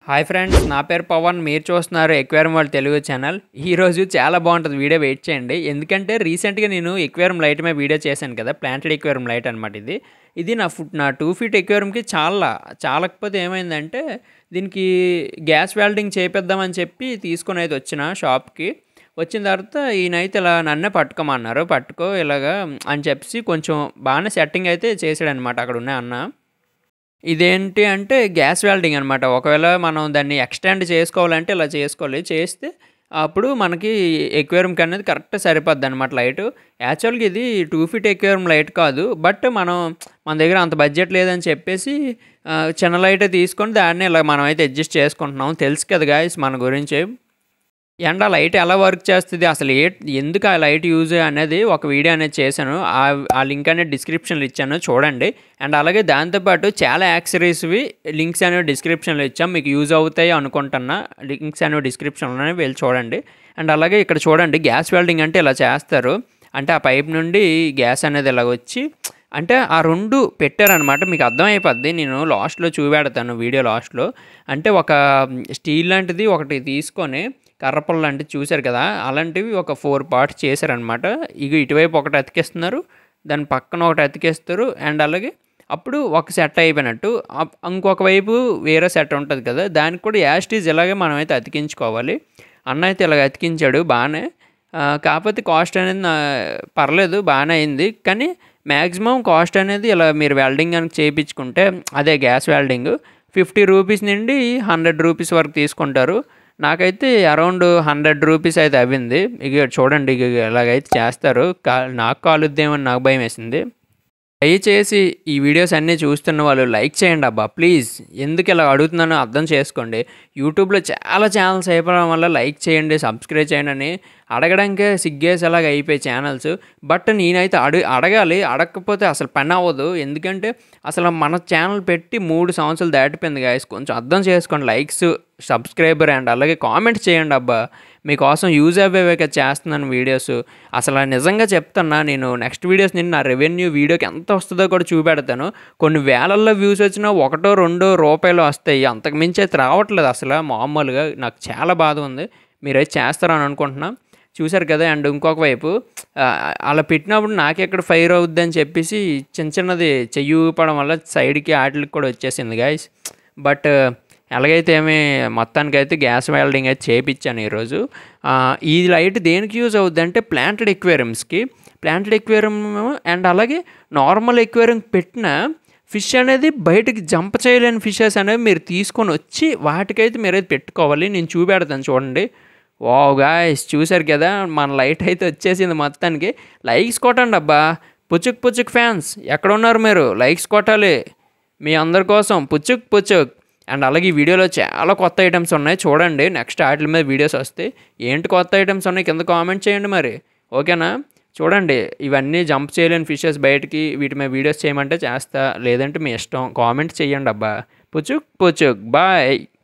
hi friends నా పేరు పవన్ మీరు చూస్తున్నారు ఎక్వేరియం వాళ్ళ తెలుగు ఛానల్ ఈరోజు చాలా బాగుంటుంది వీడియో వెయిట్ చేయండి ఎందుకంటే రీసెంట్గా నేను ఎక్వేరియం లైట్ మీద వీడియో చేశాను కదా ప్లాంటెడ్ ఎక్వేరియం లైట్ అనమాట ఇది ఇది నా ఫుట్ నా టూ ఫీట్ ఎక్వేరియంకి చాలా చాలకపోతే ఏమైందంటే దీనికి గ్యాస్ వెల్డింగ్ చేపిద్దామని చెప్పి తీసుకొని అయితే వచ్చిన షాప్కి వచ్చిన తర్వాత ఈయనైతే ఇలా నన్నే పట్టుకోమన్నారు పట్టుకో ఇలాగా అని చెప్పి కొంచెం బాగానే సెట్టింగ్ అయితే చేసాడనమాట అక్కడ ఉన్న అన్న ఇదేంటి అంటే గ్యాస్ వెల్డింగ్ అనమాట ఒకవేళ మనం దాన్ని ఎక్స్టెండ్ చేసుకోవాలంటే ఇలా చేసుకోవాలి చేస్తే అప్పుడు మనకి ఎక్వేరియంకి అనేది కరెక్ట్ సరిపోద్ది అనమాట లైట్ యాక్చువల్గా ఇది టూ ఫీట్ ఎక్వేరియం లైట్ కాదు బట్ మనం మన దగ్గర అంత బడ్జెట్ లేదని చెప్పేసి ఆ, చిన్న లైట్ తీసుకొని దాన్ని ఇలా మనం అయితే అడ్జస్ట్ చేసుకుంటున్నాం తెలుసు కదా గాయస్ మన గురించి ఎండ లైట్ ఎలా వర్క్ చేస్తుంది అసలు ఏ ఎందుకు ఆ లైట్ యూజ్ అనేది ఒక వీడియో అనేది చేశాను ఆ ఆ లింక్ అనేది డిస్క్రిప్షన్లో ఇచ్చాను చూడండి అండ్ అలాగే దాంతోపాటు చాలా యాక్సరీస్వి లింక్స్ అనేవి డిస్క్రిప్షన్లో ఇచ్చాం మీకు యూజ్ అవుతాయి అనుకుంటున్నా లింక్స్ అనేవి డిస్క్రిప్షన్లోనే వెళ్ళి చూడండి అండ్ అలాగే ఇక్కడ చూడండి గ్యాస్ వెల్డింగ్ అంటే ఇలా చేస్తారు అంటే ఆ పైప్ నుండి గ్యాస్ అనేది ఇలా వచ్చి అంటే ఆ రెండు పెట్టారనమాట మీకు అర్థమైపోద్ది నేను లాస్ట్లో చూపెడతాను వీడియో లాస్ట్లో అంటే ఒక స్టీల్ లాంటిది ఒకటి తీసుకొని కర్రపొల్ల లాంటిది చూశారు కదా అలాంటివి ఒక ఫోర్ పార్ట్స్ చేశారనమాట ఇక ఇటువైపు ఒకటి అతికిస్తున్నారు దాని పక్కన ఒకటి అతికేస్తారు అండ్ అలాగే అప్పుడు ఒక సెట్ అయిపోయినట్టు అప్- ఇంకొక వైపు వేరే సెట్ ఉంటుంది కదా దానికి కూడా యాస్టీజ్ ఇలాగే మనం అయితే అతికించుకోవాలి అన్న అయితే ఇలాగ అతికించాడు బాగానే ఆ, కాకపోతే కాస్ట్ అనేది నా పర్లేదు బాగానే అయింది కానీ మ్యాక్సిమం కాస్ట్ అనేది ఇలా మీరు వెల్డింగ్ కనుక చేయించుకుంటే అదే గ్యాస్ వెల్డింగ్ ఫిఫ్టీ రూపీస్ నుండి హండ్రెడ్ రూపీస్ వరకు తీసుకుంటారు నాకైతే అరౌండ్ హండ్రెడ్ రూపీస్ అయితే అవ్వింది ఇక చూడండి ఇక ఇలాగైతే చేస్తారు కా నాకు కాలుద్దేమని నాకు భయం వేసింది దయచేసి ఈ వీడియోస్ అన్నీ చూస్తున్న వాళ్ళు లైక్ చేయండి అబ్బా ప్లీజ్ ఎందుకు ఇలా అడుగుతున్నానో అర్థం చేసుకోండి యూట్యూబ్లో చాలా ఛానల్స్ అయిపోవడం వల్ల లైక్ చేయండి సబ్స్క్రైబ్ చేయండి అని అడగడానికే సిగ్గేసేలాగా అయిపోయి ఛానల్స్ బట్ నేనైతే అడు అడగాలి అడగకపోతే అసలు పని అవ్వదు ఎందుకంటే అసలు మన ఛానల్ పెట్టి మూడు సంవత్సరాలు దాటిపోయింది గాయస్ కొంచెం అర్థం చేసుకోండి లైక్స్ సబ్స్క్రైబర్ అండ్ అలాగే కామెంట్ చేయండి అబ్బా మీకోసం యూజ్ అయ్యేవే కదా చేస్తున్నాను వీడియోస్ అసలు నిజంగా చెప్తున్నా నేను నెక్స్ట్ వీడియోస్ నేను నా రెవెన్యూ వీడియోకి ఎంత వస్తుందో కూడా చూపెడతాను కొన్ని వేలల్లో వ్యూస్ వచ్చినా ఒకటో రెండో రూపాయలు వస్తాయి అంతకు మించి అయితే రావట్లేదు అసలు మామూలుగా నాకు చాలా బాధ ఉంది మీరైతే చేస్తారని అనుకుంటున్నా చూశారు కదా అండ్ ఇంకొక వైపు ఆ, అలా పెట్టినప్పుడు నాకెక్కడ ఫైర్ అవుద్ది అని చెప్పేసి చిన్న చిన్నది చెయ్యి ఊపడం వల్ల సైడ్కి వాటికి కూడా వచ్చేసింది గాయస్ బట్ ఎలాగైతే ఏమి మొత్తానికైతే గ్యాస్ వెల్డింగ్ అయితే చేయించాను ఈరోజు ఆ, ఈ లైట్ దేనికి యూజ్ అవుద్ది అంటే ప్లాంటెడ్ ఎక్వేరియంస్కి ప్లాంటెడ్ ఎక్వేరియం అండ్ అలాగే నార్మల్ ఎక్వేరియం పెట్టిన ఫిష్ అనేది బయటకి జంప్ చేయలేని ఫిషెస్ అనేవి మీరు తీసుకొని వచ్చి వాటికైతే మీరైతే పెట్టుకోవాలి నేను చూపెడతాను చూడండి వావ్ గాయస్ చూశారు కదా మన లైట్ అయితే వచ్చేసింది మొత్తానికి లైక్స్ కొట్టండి అబ్బా పుచ్చుక్ పుచ్చుక్ ఫ్యాన్స్ ఎక్కడ ఉన్నారు మీరు లైక్స్ కొట్టాలి మీ అందరి కోసం పుచ్చుక్ పుచ్చుక్ అండ్ అలాగే ఈ వీడియోలో చాలా కొత్త ఐటమ్స్ ఉన్నాయి చూడండి నెక్స్ట్ వాటి మీద వీడియోస్ వస్తాయి ఏంటి కొత్త ఐటమ్స్ ఉన్నాయి కింద కామెంట్ చేయండి మరి ఓకేనా చూడండి ఇవన్నీ జంప్ చేయలేని ఫిషెస్ బయటికి వీటి మీద వీడియోస్ చేయమంటే చేస్తా లేదంటే మీ ఇష్టం కామెంట్ చేయండి అబ్బా పుచ్చుక్ పుచ్చుక్ బాయ్